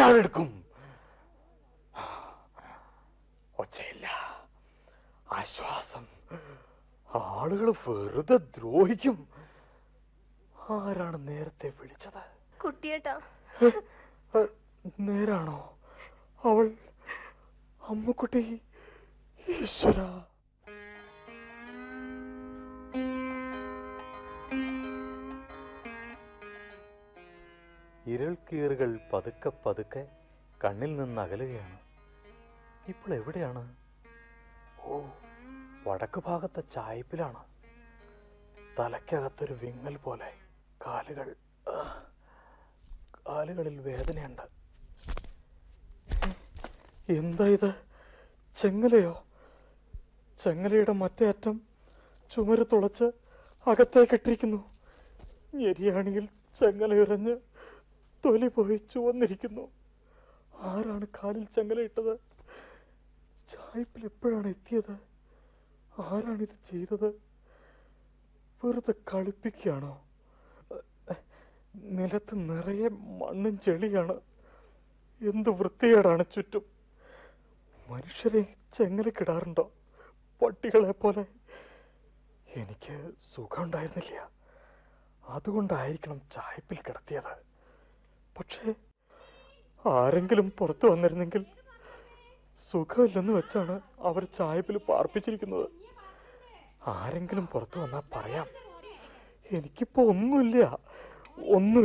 ഞാനെടുക്കും ഒച്ചയില്ല ആശ്വാസം ആളുകൾ വെറുതെ ദ്രോഹിക്കും ആരാണ് നേരത്തെ വിളിച്ചത് കുട്ടിയേട്ടാ ഏ, നേരാണോ അവൾ അമ്മുക്കുട്ടി ഈശ്വര ഇരൾക്കീറുകൾ പതുക്കെ പതുക്കെ കണ്ണിൽ നിന്ന് അകലുകയാണ് ഇപ്പോൾ എവിടെയാണ് ഓ വടക്ക് ഭാഗത്തെ ചായ്പിലാണ് തലയ്ക്കകത്തൊരു വിങ്ങൽ പോലെ കാലുകൾ ആ, കാലുകളിൽ വേദനയുണ്ട് എന്താ ഇത് ചെങ്ങലയോ ചെങ്ങലയുടെ മറ്റേ അറ്റം ചുമര് തുളച്ച് അകത്തേക്ക് ഇട്ടിരിക്കുന്നു ഞെരിയാണെങ്കിൽ ചെങ്ങല ഇറഞ്ഞ് തൊലി പോയി ചുവന്നിരിക്കുന്നു ആരാണ് കാലിൽ ചെങ്ങല ഇട്ടത് ചായ്പിൽ എപ്പോഴാണ് എത്തിയത് ആരാണ് ഇത് ചെയ്തത് വെറുതെ കളിപ്പിക്കുകയാണോ നിലത്ത് നിറയെ മണ്ണും ചെളിയാണ് എന്ത് വൃത്തികേടാണ് ചുറ്റും മനുഷ്യരെ ചെങ്ങലക്കിടാറുണ്ടോ പട്ടികളെ പോലെ എനിക്ക് സുഖമുണ്ടായിരുന്നില്ല അതുകൊണ്ടായിരിക്കണം ചായ്പിൽ കിടത്തിയത് പക്ഷേ ആരെങ്കിലും പുറത്തു വന്നിരുന്നെങ്കിൽ സുഖമില്ലെന്ന് വെച്ചാണ് അവർ ചായ്പിൽ പാർപ്പിച്ചിരിക്കുന്നത് ആരെങ്കിലും പുറത്തു വന്നാൽ പറയാം എനിക്കിപ്പോ ഒന്നുമില്ല ഒന്നും